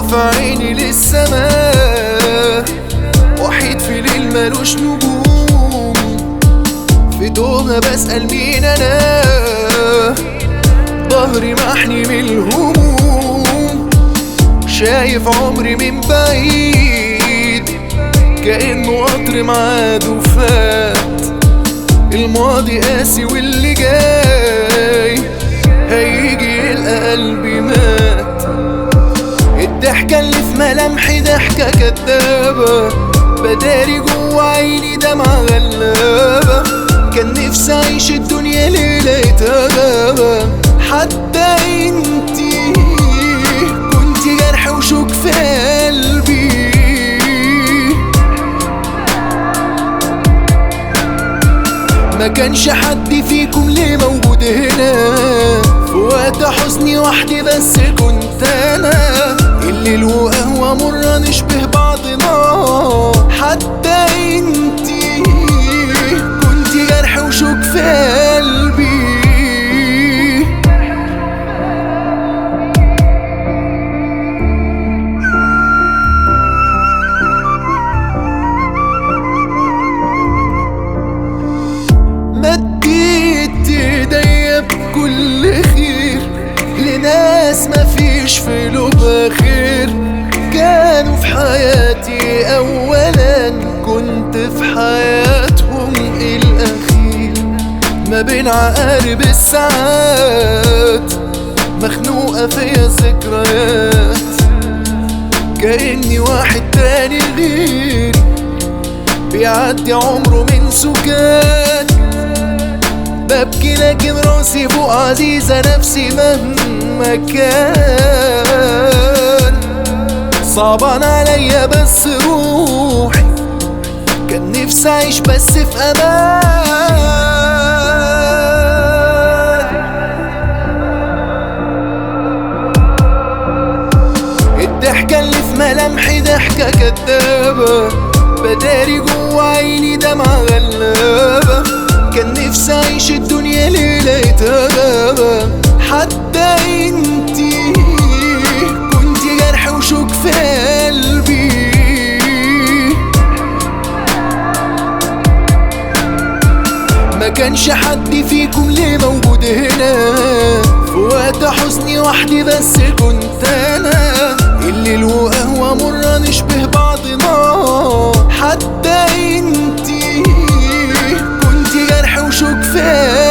رافع عيني للسماء وحيد في ليل ملوش نجوم في توها بسأل مين أنا ظهري محني من الهموم شايف عمري من بعيد كأنه قطر معاد وفات الماضي قاسي واللي جاي هيجي يلقى قلبي مات الضحكة اللي في ملامحي ضحكة كدابة بداري جوا عيني دمعة غلابة كان نفسي أعيش الدنيا ليلة غابة حتى انتي كنتي جرح وشوك في قلبي ما كانش حد فيكم ليه موجود هنا في وقت حزني وحدي بس كنت انا الليل وقهوة مرة نشبه بعضنا حتى انتي كنتي جرح وشوك في قلبي مديت ايديا بكل خير لناس مفيش في لبها خير كانوا في حياتي اولا كنت في حياتهم الاخير ما بين عقارب الساعات مخنوقة فيا ذكريات كأني واحد تاني غير بيعدي عمره من سكات ببكي لكن راسي فوق عزيزة نفسي مهما كان صعبان عليا بس روحي كان نفسي أعيش بس في أمان الضحكة اللي في ملامحي ضحكة كدابة بداري جوا عيني دمعة غلابة كان نفسي أعيش الدنيا ليلة غابة حتى انتي كنتي جرح وشوك في قلبي ما كانش حد فيكم ليه موجود هنا في وقت حزني وحدي بس كنت انا الليل وقهوة مرة نشبه بعضنا حتى انتي كنتي جرح وشوك في